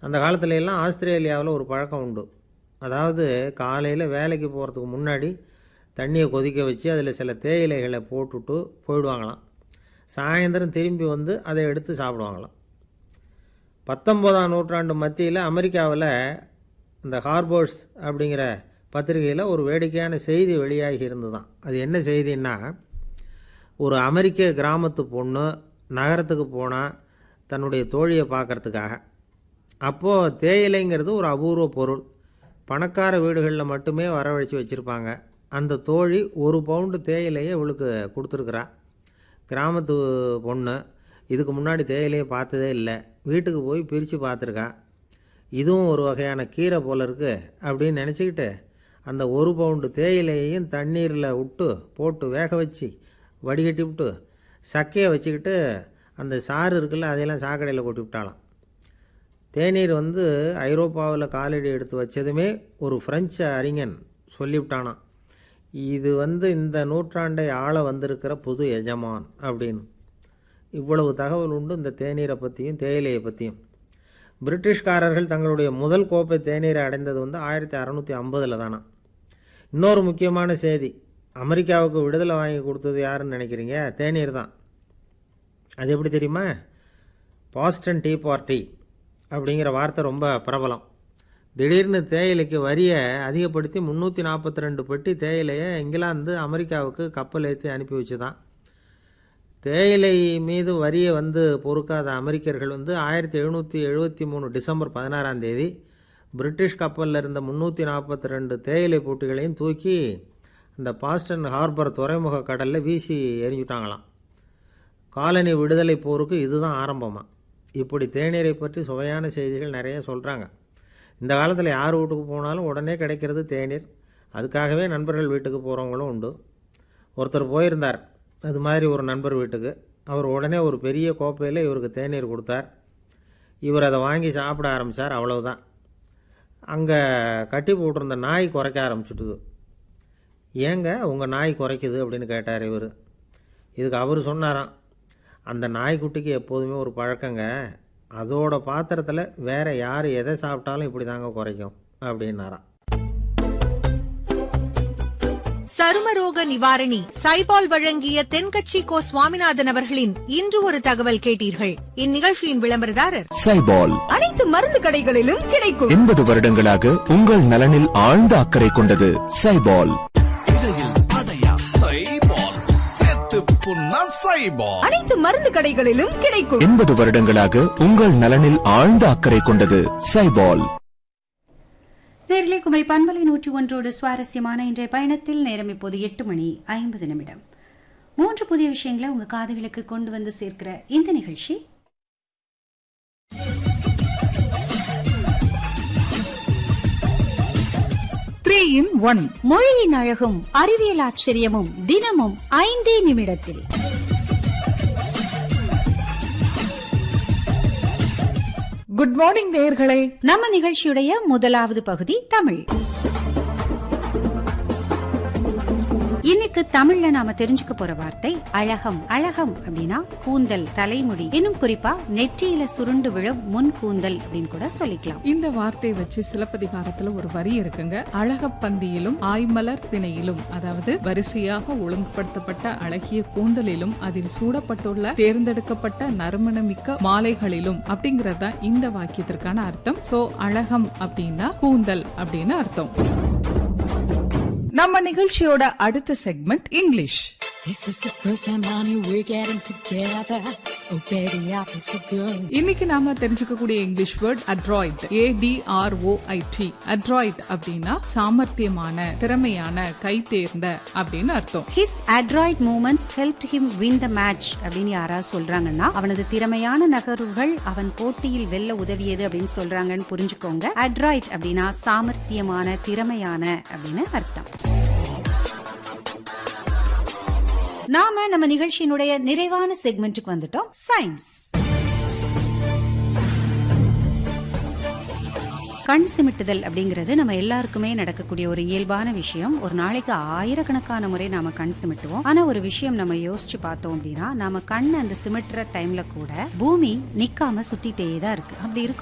அந்த காலத்துல எல்லாம் ஆஸ்திரேலியாவில் ஒரு பழக்கம் உண்டு அதாவது காலையில் வேலைக்கு போகிறதுக்கு முன்னாடி தண்ணியை கொதிக்க வச்சு அதில் சில தேயிலைகளை போட்டுட்டு போயிடுவாங்களாம் சாயந்தரம் திரும்பி வந்து அதை எடுத்து சாப்பிடுவாங்களாம் பத்தொம்போதாம் நூற்றாண்டு மத்தியில் அமெரிக்காவில் இந்த ஹார்பர்ஸ் அப்படிங்கிற பத்திரிகையில் ஒரு வேடிக்கையான செய்தி வெளியாகி இருந்துதான் அது என்ன செய்தின்னா ஒரு அமெரிக்க கிராமத்து பொண்ணு நகரத்துக்கு போனால் தன்னுடைய தோழியை பார்க்கறதுக்காக அப்போது தேயிலைங்கிறது ஒரு அபூர்வ பொருள் பணக்கார வீடுகளில் மட்டுமே வரவழைச்சி வச்சுருப்பாங்க அந்த தோழி ஒரு பவுண்டு தேயிலையை இவளுக்கு கொடுத்துருக்குறா கிராமத்து பொண்ணு இதுக்கு முன்னாடி தேயிலையை பார்த்ததே இல்லை வீட்டுக்கு போய் பிரித்து பார்த்துருக்கா இதுவும் ஒரு வகையான கீரை போல இருக்கு அப்படின்னு நினச்சிக்கிட்டு அந்த ஒரு பவுண்டு தேயிலையையும் தண்ணீரில் விட்டு போட்டு வேக வச்சு வடிகட்டி விட்டு சக்கையை வச்சுக்கிட்டு அந்த சாறு இருக்குல்ல அதையெல்லாம் சாக்கடையில் கொட்டி விட்டாலாம் தேநீர் வந்து ஐரோப்பாவில் காலடி எடுத்து வச்சதுமே ஒரு பிரெஞ்சு அறிஞன் சொல்லிவிட்டானாம் இது வந்து இந்த நூற்றாண்டை ஆள வந்திருக்கிற புது எஜமான் அப்படின்னு இவ்வளவு தகவல் உண்டு இந்த தேநீரை பற்றியும் தேயிலையை பற்றியும் பிரிட்டிஷ்காரர்கள் தங்களுடைய முதல் கோப்பை தேநீரை அடைந்தது வந்து ஆயிரத்தி அறநூற்றி ஐம்பதில் தானா இன்னொரு முக்கியமான செய்தி அமெரிக்காவுக்கு விடுதலை வாங்கி கொடுத்தது யாருன்னு நினைக்கிறீங்க தேநீர் தான் அது எப்படி தெரியுமா பாஸ்டன் டீ பார்ட்டி அப்படிங்கிற வார்த்தை ரொம்ப பிரபலம் திடீர்னு தேயிலைக்கு வரியை அதிகப்படுத்தி முந்நூற்றி நாற்பத்தி ரெண்டு பெட்டி தேயிலையை இங்கிலாந்து அமெரிக்காவுக்கு கப்பல் ஏற்றி அனுப்பி வச்சுதான் தேயிலை மீது வரியை வந்து பொறுக்காத அமெரிக்கர்கள் வந்து ஆயிரத்தி எழுநூற்றி எழுபத்தி மூணு டிசம்பர் பதினாறாம் தேதி பிரிட்டிஷ் கப்பலில் இருந்த முந்நூற்றி நாற்பத்தி ரெண்டு தேயிலை பூட்டிகளையும் தூக்கி அந்த பாஸ்டன் ஹார்பர் துறைமுக கடலில் வீசி எரிஞ்சுட்டாங்களாம் காலனி விடுதலை போருக்கு இதுதான் ஆரம்பமாக இப்படி தேநீரை பற்றி சுவையான செய்திகள் நிறைய சொல்கிறாங்க இந்த காலத்தில் யார் வீட்டுக்கு போனாலும் உடனே கிடைக்கிறது தேநீர் அதுக்காகவே நண்பர்கள் வீட்டுக்கு போகிறவங்களும் உண்டு ஒருத்தர் போயிருந்தார் அது மாதிரி ஒரு நண்பர் வீட்டுக்கு அவர் உடனே ஒரு பெரிய கோப்பையில் இவருக்கு தேநீர் கொடுத்தார் இவர் அதை வாங்கி சாப்பிட ஆரம்பித்தார் அவ்வளவுதான் அங்கே கட்டி போட்டிருந்த நாய் குறைக்க ஆரம்பிச்சுட்டுது ஏங்க உங்கள் நாய் குறைக்குது அப்படின்னு கேட்டார் இவர் இதுக்கு அவர் சொன்னாராம் அந்த நாய்க்குட்டிக்கு எப்போதுமே ஒரு பழக்கங்க அதோட பாத்திரத்தில் வேற யார் எதை சாப்பிட்டாலும் இப்படி தாங்க குறைக்கும் அப்படின்னாராம் சருமரோக நிவாரணி சைபால் வழங்கிய தென்கட்சி கோ சுவாமிநாதன் அவர்களின் இன்று ஒரு தகவல் கேட்டீர்கள் இந்நிகழ்ச்சியின் விளம்பரதாரர் சைபால் அனைத்து மருந்து கடைகளிலும் கிடைக்கும் எண்பது வருடங்களாக உங்கள் நலனில் ஆழ்ந்த அக்கறை கொண்டது சைபால் அனைத்து மருந்து கடைகளிலும் கிடைக்கும் எண்பது வருடங்களாக உங்கள் நலனில் ஆழ்ந்த அக்கறை கொண்டது சைபால் நேரிலே குமரி பண்பலை நூற்றி ஒன்றோடு சுவாரஸ்யமான இன்றைய பயணத்தில் நேரம் இப்போது எட்டு மணி ஐம்பது நிமிடம் மூன்று புதிய விஷயங்களை உங்க காதுகளுக்கு கொண்டு வந்து சேர்க்கிற இந்த நிகழ்ச்சி த்ரீ இன் ஒன் மொழியின் அழகும் அறிவியல் ஆச்சரியமும் தினமும் ஐந்தே நிமிடத்தில் குட் மார்னிங் நேயர்களே நம்ம நிகழ்ச்சியுடைய முதலாவது பகுதி தமிழ் இன்னைக்கு தமிழ்ல நாம தெரிஞ்சுக்க போற வார்த்தை அழகம் அழகம் அப்படின்னா கூந்தல் தலைமுடி இன்னும் குறிப்பா நெற்றியில சுருண்டு விழும் முன் கூந்தல் அப்படின்னு கூட சொல்லிக்கலாம் இந்த வார்த்தையை வச்சு சிலப்பதிகாரத்துல ஒரு வரி இருக்குங்க அழகப்பந்தியிலும் ஆய்மலர் பிணையிலும் அதாவது வரிசையாக ஒழுங்குபடுத்தப்பட்ட அழகிய கூந்தலிலும் அதில் சூடப்பட்டுள்ள தேர்ந்தெடுக்கப்பட்ட நறுமணமிக்க மாலைகளிலும் அப்படிங்கறது தான் இந்த வாக்கியத்திற்கான அர்த்தம் சோ அழகம் அப்படின்னா கூந்தல் அப்படின்னு அர்த்தம் நம்ம நிகழ்ச்சியோட அடுத்த segment English This is the first time, honey, we're getting together. Oh, baby, I feel so good. இன்னைக்கு நாம தெரிஞ்சுக்கக்கூடிய English word adroit A D R O I T adroit அப்படின்னா சாமர்த்தியமான திறமையான கை தேர்ந்த அப்படின்னு அர்த்தம் his adroit moments help him win the match அப்படின்னு யாராவது சொல்றாங்கன்னா அவனது திறமையான நகர்வுகள் அவன் போட்டியில் வெல்ல உதவியது அப்படின்னு சொல்றாங்கன்னு புரிஞ்சுக்கோங்க அட்ராய்ட் அப்படின்னா சாமர்த்தியமான திறமையான அப்படின்னு அர்த்தம் நாம நம்ம நிகழ்ச்சியினுடைய நிறைவான செக்மெண்ட்டுக்கு வந்துட்டோம் சயின்ஸ் கண் சிமிட்டுதல் அப்படிங்கிறது நம்ம எல்லாருக்குமே நடக்கக்கூடிய ஒரு இயல்பான விஷயம் ஒரு நாளைக்கு ஆயிரக்கணக்கான முறை நாம கண் சிமிட்டுவோம் ஆனா ஒரு விஷயம் நம்ம யோசிச்சு பார்த்தோம் அப்படின்னா நாம கண் அந்த சிமிட்டுற டைம்ல கூட பூமி நிக்காம சுத்திட்டே தான் இருக்கு அப்படி இருக்கும்